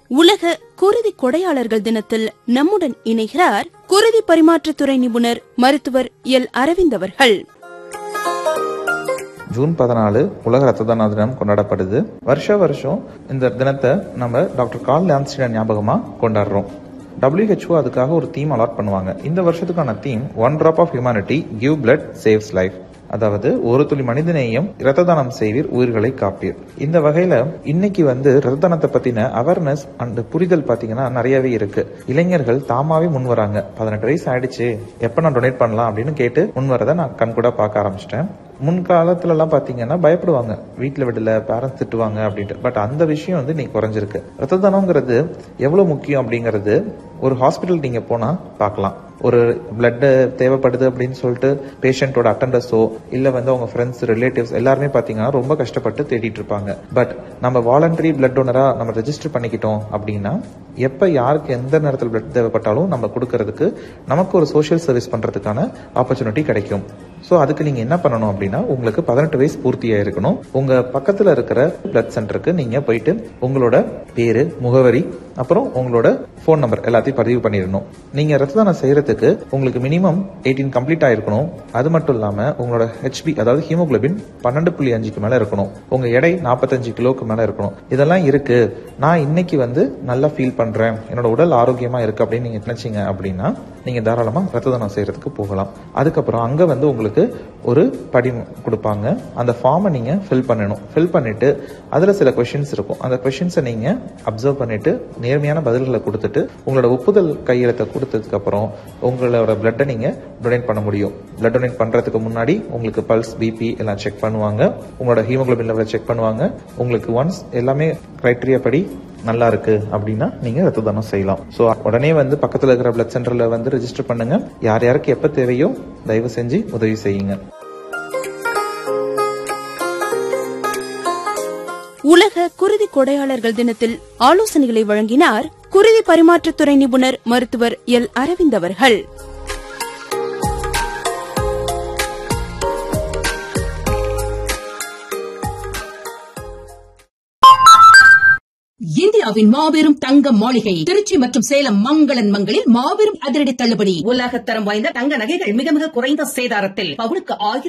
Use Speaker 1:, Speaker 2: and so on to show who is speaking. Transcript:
Speaker 1: உலக குருதி கொடையாளர்கள் தினத்தில் நம்முடன் இணைகிறார் குருதி பரிமாற்றத்துறை நிபுணர் மருத்துவர் எல் அரவிந்த் அவர்கள்
Speaker 2: ஜூன் பதினாலு உலக ரத்த தான தினம் கொண்டாடப்படுது வருஷ வருஷம் இந்த தினத்தை நம்ம டாக்டர் கால் லாம்ஸ்டன் ஞாபகமா கொண்டாடுறோம் WHO அதுக்காக ஒரு தீம் அலாட் பண்ணுவாங்க இந்த வருஷத்துக்கான theme one drop of humanity give blood saves life அதாவது ஒரு துளி மனிதநேயம் இரத்த தானம் செய்வீர் உயிர்களை காப்பீர் இந்த வகையில இன்னைக்கு வந்து ரத்த தானத்தை பத்தின அவேர்னஸ் அண்ட் புரிதல் பாத்தீங்கன்னா நிறையவே இருக்கு இளைஞர்கள் தாமாவே முன் வராங்க பதினெட்டு வயசு ஆயிடுச்சு எப்ப நான் டொனேட் பண்ணலாம் அப்படின்னு கேட்டு முன் வரதை நான் கண்கூட பார்க்க ஆரம்பிச்சிட்டேன் முன்காலத்துல எல்லாம் பாத்தீங்கன்னா பயப்படுவாங்க வீட்டுல விடல பேரண்ட்ஸ் திட்டுவாங்க அப்படின்ட்டு பட் அந்த விஷயம் வந்து நீ குறைஞ்சிருக்கு ரத்த தானம்ங்கிறது எவ்வளவு முக்கியம் அப்படிங்கிறது ஒரு ஹாஸ்பிட்டல் நீங்க போனா பார்க்கலாம் ஒரு பிளட் தேவைப்படுது அப்படின்னு சொல்லிட்டு பேஷண்டோட அட்டண்டர்ஸோ இல்ல வந்து அவங்க ஃப்ரெண்ட்ஸ் ரிலேட்டிவ்ஸ் எல்லாருமே பாத்தீங்கன்னா ரொம்ப கஷ்டப்பட்டு தேடிட்டு இருப்பாங்க பட் நம்ம வாலண்டரி பிளட் டோனரா நம்ம ரெஜிஸ்டர் பண்ணிக்கிட்டோம் அப்படின்னா எப்ப யாருக்கு எந்த நேரத்தில் பிளட் தேவைப்பட்டாலும் நம்ம கொடுக்கறதுக்கு நமக்கு ஒரு சோஷியல் சர்வீஸ் பண்றதுக்கான ஆப்பர்ச்சுனிட்டி கிடைக்கும் ஸோ அதுக்கு நீங்க என்ன பண்ணணும் அப்படின்னா உங்களுக்கு பதினெட்டு வயசு பூர்த்தியா இருக்கணும் உங்க பக்கத்துல இருக்கிற பிளட் சென்டருக்கு நீங்க போயிட்டு உங்களோட பேரு முகவரி அப்புறம் உங்களோட ஃபோன் நம்பர் எல்லாத்தையும் பதிவு பண்ணிடணும் நீங்க ரத்த தானம் செய்யறதுக்கு உங்களுக்கு மினிமம் எயிட்டீன் கம்ப்ளீட் ஆயிருக்கணும் அது மட்டும் இல்லாம உங்களோட ஹெச்பி அதாவது ஹீமோகுளோபின் பன்னெண்டு புள்ளி அஞ்சுக்கு மேல இருக்கணும் உங்க எடை நாற்பத்தஞ்சு கிலோக்கு மேல இருக்கணும் இதெல்லாம் இருக்கு நான் இன்னைக்கு வந்து நல்லா ஃபீல் பண்றேன் என்னோட உடல் ஆரோக்கியமா இருக்கு அப்படின்னு நீங்க நினைச்சீங்க அப்படின்னா நீங்க தாராளமா ரத்த தானம் செய்யறதுக்கு போகலாம் அதுக்கப்புறம் அங்க வந்து உங்களுக்கு ஒரு படி கொடுப்பாங்க அந்த ஃபார்மை நீங்க ஃபில் பண்ணணும் ஃபில் பண்ணிட்டு அதுல சில கொஷின்ஸ் இருக்கும் அந்த கொஷின்ஸை நீங்க அப்சர்வ் பண்ணிட்டு நேர்மையான பதில்களை கொடுத்துட்டு உங்களோட ஒப்புதல் கையெழுத்தை கொடுத்ததுக்கு அப்புறம் உங்களோட பிளட்டை நீங்க டொனேட் பண்ண முடியும் பிளட் டொனேட் பண்றதுக்கு முன்னாடி உங்களுக்கு பல்ஸ் பிபி எல்லாம் செக் பண்ணுவாங்க உங்களோட ஹீமோகுளோபின் லெவலை செக் பண்ணுவாங்க உங்களுக்கு ஒன்ஸ் எல்லாமே கிரைட்டீரியா படி நல்லா இருக்கு அப்படின்னா நீங்க ரத்த தானம் செய்யலாம் ஸோ உடனே வந்து பக்கத்துல இருக்கிற பிளட் சென்டர்ல வந்து ரெஜிஸ்டர் பண்ணுங்க யார் யாருக்கு எப்ப தேவையோ தயவு செஞ்சு உதவி செய்யுங்க
Speaker 1: உலக குருதி கொடையாளர்கள் தினத்தில் ஆலோசனைகளை வழங்கினார் குருதி பரிமாற்றத்துறை நிபுணர் மருத்துவர் எல் அரவிந்த் அவர்கள்
Speaker 3: இந்தியாவின் மாபெரும் தங்க மாளிகை திருச்சி மற்றும் சேலம் மங்களன் மங்களில் மாபெரும் அதிரடி தள்ளுபடி உலகத்தரம் வாய்ந்த தங்க நகைகள் மிக மிக குறைந்த சேதாரத்தில் பவுனுக்கு ஆயிரம்